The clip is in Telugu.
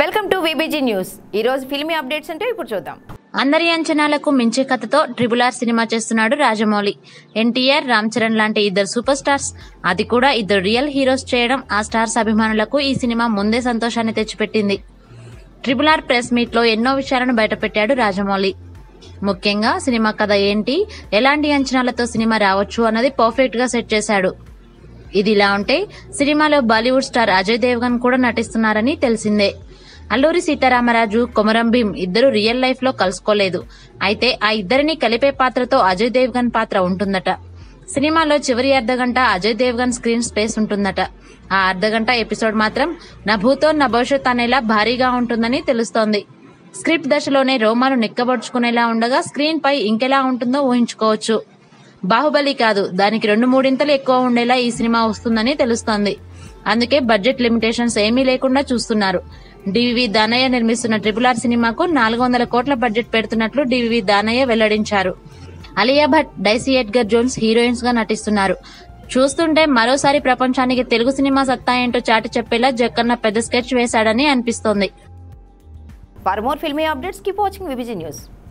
వెల్కమ్ టు విబిజీ న్యూస్ ఈ రోజు ఫిల్మీ అప్డేట్స్ అంటే ఇప్పుడు చూద్దాం అందరి అంచనాలకు మించే కథతో ట్రిపుల్ ఆర్ సినిమా చేస్తున్నాడు రాజమౌళి ఎన్టీఆర్ రామ్ చరణ్ లాంటి ఇద్దరు సూపర్ స్టార్స్ అది కూడా ఇద్దరు రియల్ హీరోస్ చేయడం ఆ స్టార్స్ అభిమానులకు ఈ సినిమా ముందే సంతోషాన్ని తెచ్చిపెట్టింది ట్రిపుల్ ఆర్ ప్రెస్ మీట్ లో ఎన్నో విషయాలను బయటపెట్టాడు రాజమౌళి ముఖ్యంగా సినిమా కథ ఏంటి ఎలాంటి అంచనాలతో సినిమా రావచ్చు అన్నది పర్ఫెక్ట్ గా సెట్ చేశాడు ఇది ఇలా ఉంటే సినిమాలో బాలీవుడ్ స్టార్ అజయ్ దేవ్గన్ కూడా నటిస్తున్నారని తెలిసిందే అల్లూరి సీతారామరాజు కొమరం భీం ఇద్దరు రియల్ లైఫ్ లో కలుసుకోలేదు అయితే ఆ ఇద్దరిని కలిపే పాత్రతో అజయ్ దేవ్గన్ పాత్ర ఉంటుందట సినిమాలో చివరి అర్ధగంట అజయ్ దేవ్గన్ స్క్రీన్ స్పేస్ ఉంటుందట ఆ అర్ధగంట ఎపిసోడ్ మాత్రం నా భూతో నా భవిష్యత్ అనేలా భారీగా ఉంటుందని తెలుస్తోంది స్క్రిప్ట్ దశలోనే రోమాలు నిక్కబొడుచుకునేలా ఉండగా స్క్రీన్ పై ఇంకెలా ఉంటుందో ఊహించుకోవచ్చు బాహుబలి కాదు దానికి రెండు మూడింతలు ఎక్కువ ఉండేలా ఈ సినిమా వస్తుందని తెలుస్తోంది అందుకే బడ్జెట్ లిమిటేషన్స్ ఏమీ లేకుండా చూస్తున్నారు డివివి దానయ్య నిర్మిస్తున్న ట్రిపుల్ ఆర్ సినిమాకు నాలుగు వందల కోట్ల బడ్జెట్ పెడుతున్నట్లు డివివి దానయ్య వెల్లడించారు Alia Bhatt Daisy Edgar Jones heroines గా నటిస్తున్నారు చూస్తుంటే మరోసారి ప్రపంచానికి తెలుగు సినిమా సత్తా ఏంటో చాటి చెప్పేలా జక్కన్న పెద్ద స్కెచ్ వేశాడని అనిపిస్తోంది for more filmy updates keep watching VBG news